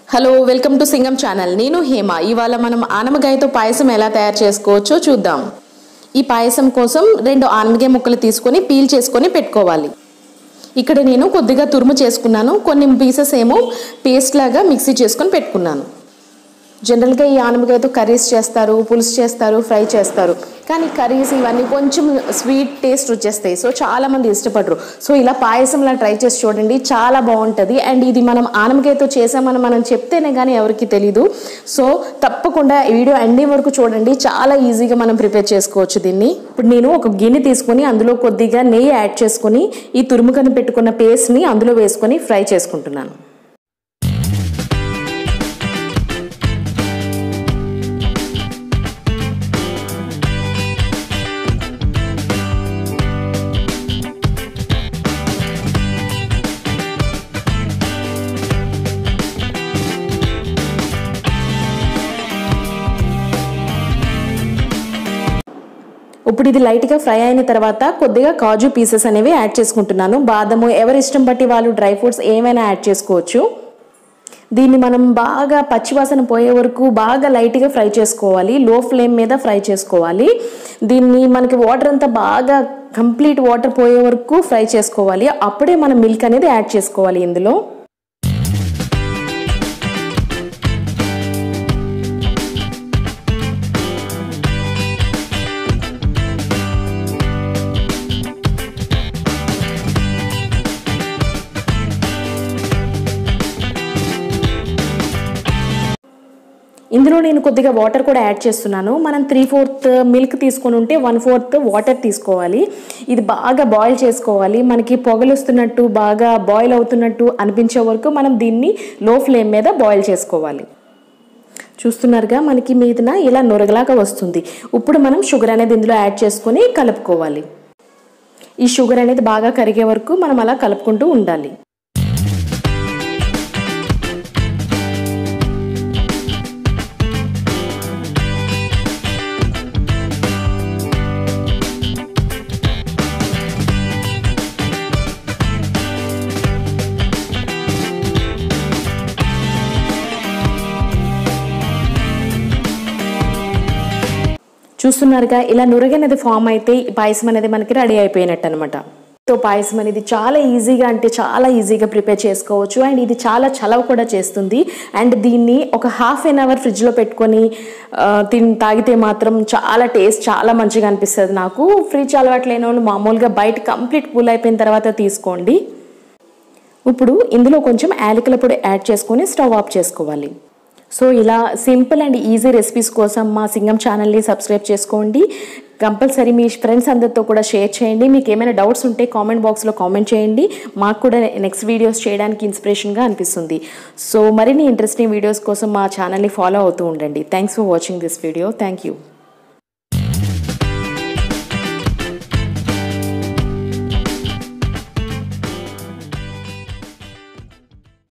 hello welcome to Singam channel నేను హేమ ఇవాళ మనం ఆనమకాయతో పాయసం ఎలా తయారు చేసుకోవచ్చో చూద్దాం ఈ పాయసం కోసం రెండు ఆనమకాయ ముక్కలు తీసుకొని పీల్ చేసుకొని పెట్టుకోవాలి ఇక్కడ నేను కొద్దిగా తురుము చేసుకున్నాను కొన్ని పీసెస్ ఏమో పేస్ట్ లాగా మిక్సీ చేసుకొని పెట్టుకున్నాను జనరల్గా ఈ ఆనపకాయతో కర్రీస్ చేస్తారు పులుసు చేస్తారు ఫ్రై చేస్తారు కానీ కర్రీస్ ఇవన్నీ కొంచెం స్వీట్ టేస్ట్ వచ్చేస్తాయి సో చాలామంది ఇష్టపడరు సో ఇలా పాయసంలా ట్రై చేసి చూడండి చాలా బాగుంటుంది అండ్ ఇది మనం ఆనపకాయతో చేసామని మనం చెప్తేనే కానీ ఎవరికి తెలీదు సో తప్పకుండా ఈ వీడియో అన్ని వరకు చూడండి చాలా ఈజీగా మనం ప్రిపేర్ చేసుకోవచ్చు దీన్ని ఇప్పుడు నేను ఒక గిన్నె తీసుకొని అందులో కొద్దిగా నెయ్యి యాడ్ చేసుకొని ఈ తురుముకని పెట్టుకున్న పేస్ట్ని అందులో వేసుకొని ఫ్రై చేసుకుంటున్నాను ఇప్పుడు ఇది లైట్గా ఫ్రై అయిన తర్వాత కొద్దిగా కాజు పీసెస్ అనేవి యాడ్ చేసుకుంటున్నాను బాదము ఎవరి ఇష్టం బట్టి వాళ్ళు డ్రై ఫ్రూట్స్ ఏమైనా యాడ్ చేసుకోవచ్చు దీన్ని మనం బాగా పచ్చివాసన పోయే వరకు బాగా లైట్గా ఫ్రై చేసుకోవాలి లో ఫ్లేమ్ మీద ఫ్రై చేసుకోవాలి దీన్ని మనకి వాటర్ అంతా బాగా కంప్లీట్ వాటర్ పోయే వరకు ఫ్రై చేసుకోవాలి అప్పుడే మనం మిల్క్ అనేది యాడ్ చేసుకోవాలి ఇందులో ఇందులో నేను కొద్దిగా వాటర్ కూడా యాడ్ చేస్తున్నాను మనం త్రీ ఫోర్త్ మిల్క్ తీసుకొని ఉంటే వన్ ఫోర్త్ వాటర్ తీసుకోవాలి ఇది బాగా బాయిల్ చేసుకోవాలి మనకి పొగలు వస్తున్నట్టు బాగా బాయిల్ అవుతున్నట్టు అనిపించే వరకు మనం దీన్ని లో ఫ్లేమ్ మీద బాయిల్ చేసుకోవాలి చూస్తున్నారుగా మనకి మీదన ఇలా నొరగలాగా వస్తుంది ఇప్పుడు మనం షుగర్ అనేది ఇందులో యాడ్ చేసుకొని కలుపుకోవాలి ఈ షుగర్ అనేది బాగా కరిగే వరకు మనం అలా కలుపుకుంటూ ఉండాలి చూస్తున్నారుగా ఇలా నురగనేది ఫామ్ అయితే ఈ పాయసం అనేది మనకి రెడీ అయిపోయినట్టు అనమాట తో పాయసం అనేది చాలా ఈజీగా అంటే చాలా ఈజీగా ప్రిపేర్ చేసుకోవచ్చు అండ్ ఇది చాలా చలవ కూడా చేస్తుంది అండ్ దీన్ని ఒక హాఫ్ ఎన్ అవర్ ఫ్రిడ్జ్లో పెట్టుకొని తిని తాగితే మాత్రం చాలా టేస్ట్ చాలా మంచిగా అనిపిస్తుంది నాకు ఫ్రిడ్జ్ అలవాటు లేని వాళ్ళు మామూలుగా బయట కంప్లీట్ కూల్ అయిపోయిన తర్వాత తీసుకోండి ఇప్పుడు ఇందులో కొంచెం యాలకుల పొడి యాడ్ చేసుకొని స్టవ్ ఆఫ్ చేసుకోవాలి సో ఇలా సింపుల్ అండ్ ఈజీ రెసిపీస్ కోసం మా సింగం ఛానల్ని సబ్స్క్రైబ్ చేసుకోండి కంపల్సరీ మీ ఫ్రెండ్స్ అందరితో కూడా షేర్ చేయండి మీకు ఏమైనా డౌట్స్ ఉంటే కామెంట్ బాక్స్లో కామెంట్ చేయండి మాకు కూడా నెక్స్ట్ వీడియోస్ చేయడానికి ఇన్స్పిరేషన్గా అనిపిస్తుంది సో మరిన్ని ఇంట్రెస్టింగ్ వీడియోస్ కోసం మా ఛానల్ని ఫాలో అవుతూ ఉండండి thanks for watching this video thank you